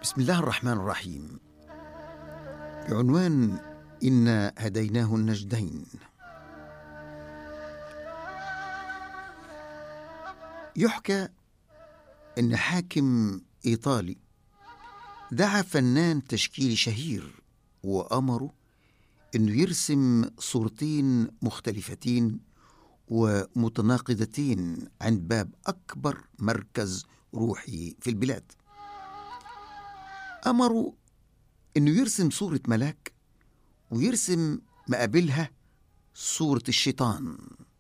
بسم الله الرحمن الرحيم بعنوان إنا هديناه النجدين يحكى أن حاكم إيطالي دعا فنان تشكيلي شهير وأمره أنه يرسم صورتين مختلفتين ومتناقضتين عند باب أكبر مركز روحي في البلاد أمروا أنه يرسم صورة ملاك ويرسم مقابلها صورة الشيطان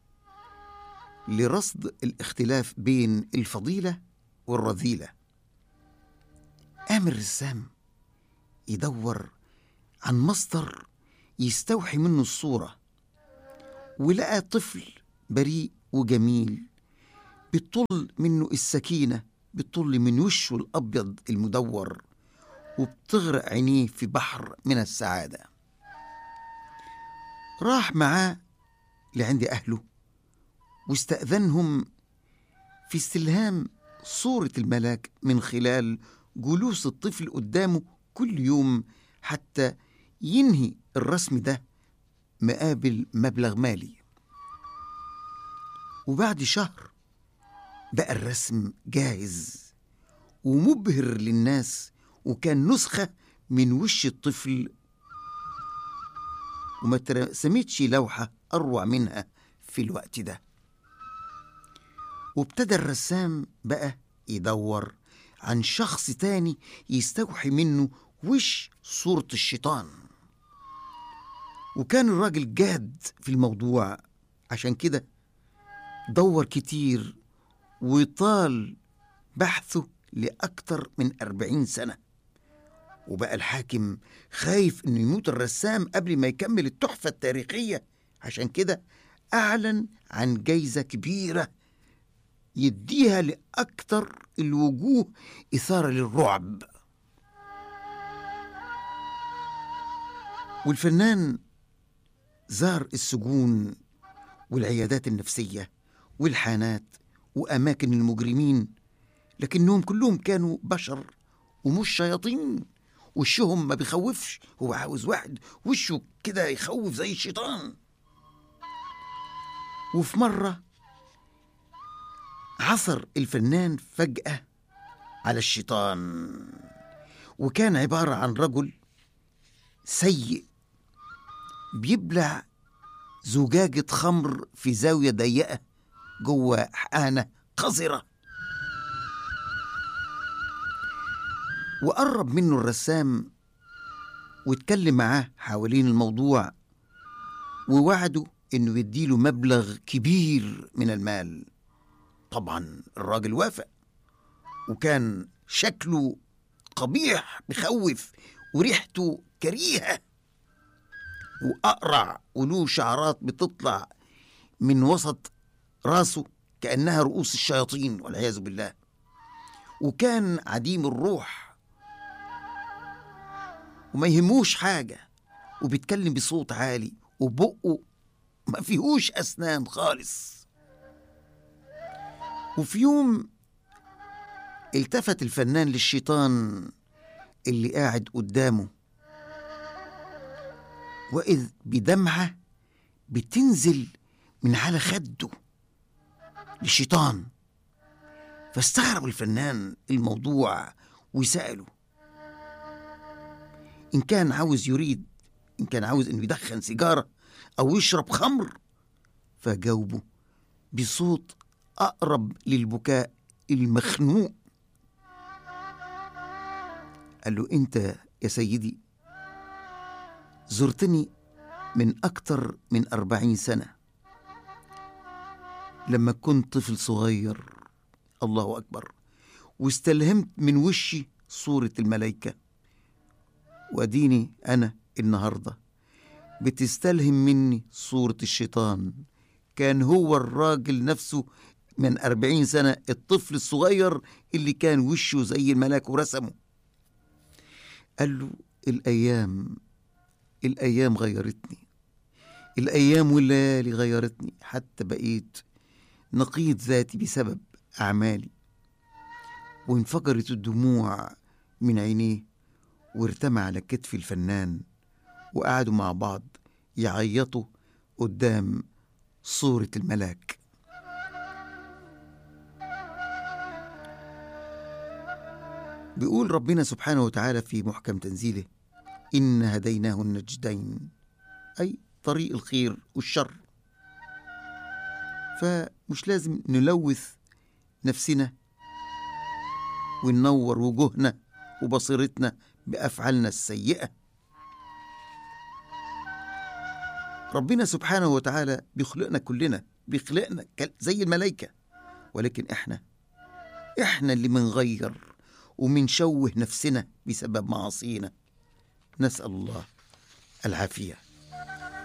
لرصد الاختلاف بين الفضيلة والرذيلة قام الرسام يدور عن مصدر يستوحي منه الصورة ولقى طفل بريء وجميل بتطل منه السكينة بتطل من وشه الأبيض المدور وبتغرق عينيه في بحر من السعادة راح معاه لعند أهله واستأذنهم في استلهام صورة الملاك من خلال جلوس الطفل قدامه كل يوم حتى ينهي الرسم ده مقابل مبلغ مالي وبعد شهر بقى الرسم جاهز ومبهر للناس وكان نسخة من وش الطفل وما ترسمتش لوحة أروع منها في الوقت ده وابتدى الرسام بقى يدور عن شخص تاني يستوحي منه وش صورة الشيطان وكان الراجل جاد في الموضوع عشان كده دور كتير وطال بحثه لأكتر من أربعين سنة وبقى الحاكم خايف انه يموت الرسام قبل ما يكمل التحفة التاريخية عشان كده أعلن عن جايزة كبيرة يديها لأكتر الوجوه إثارة للرعب والفنان زار السجون والعيادات النفسية والحانات وأماكن المجرمين لكنهم كلهم كانوا بشر ومش شياطين وشهم ما بيخوفش هو عاوز واحد وشه كده يخوف زي الشيطان وفي مرة عثر الفنان فجأة على الشيطان وكان عبارة عن رجل سيء بيبلع زجاجة خمر في زاوية ضيقة جوه حانة قذرة وقرب منه الرسام واتكلم معاه حوالين الموضوع ووعده انه يديله مبلغ كبير من المال طبعا الراجل وافق وكان شكله قبيح بخوف وريحته كريهه واقرع وله شعرات بتطلع من وسط راسه كانها رؤوس الشياطين والعياذ بالله وكان عديم الروح وما يهموش حاجه وبيتكلم بصوت عالي وبقه ما فيهوش اسنان خالص وفي يوم التفت الفنان للشيطان اللي قاعد قدامه وإذ بدمعة بتنزل من على خده للشيطان فاستغرب الفنان الموضوع وسأله إن كان عاوز يريد إن كان عاوز إنه يدخن سيجارة أو يشرب خمر فجاوبه بصوت أقرب للبكاء المخنوق قال له أنت يا سيدي زرتني من أكتر من أربعين سنة لما كنت طفل صغير الله أكبر واستلهمت من وشي صورة الملايكة وأديني أنا النهاردة بتستلهم مني صورة الشيطان كان هو الراجل نفسه من أربعين سنة الطفل الصغير اللي كان وشه زي الملاك ورسمه قال له الأيام الأيام غيرتني الأيام والليالي غيرتني حتى بقيت نقيض ذاتي بسبب أعمالي وانفجرت الدموع من عينيه وارتمى على كتف الفنان وقعدوا مع بعض يعيطوا قدام صورة الملاك بيقول ربنا سبحانه وتعالى في محكم تنزيله إن هديناه النجدين أي طريق الخير والشر فمش لازم نلوث نفسنا وننور وجوهنا وبصيرتنا بأفعالنا السيئة ربنا سبحانه وتعالى بيخلقنا كلنا بيخلقنا زي الملائكة ولكن احنا احنا اللي منغير ومنشوه نفسنا بسبب معاصينا نسأل الله العافية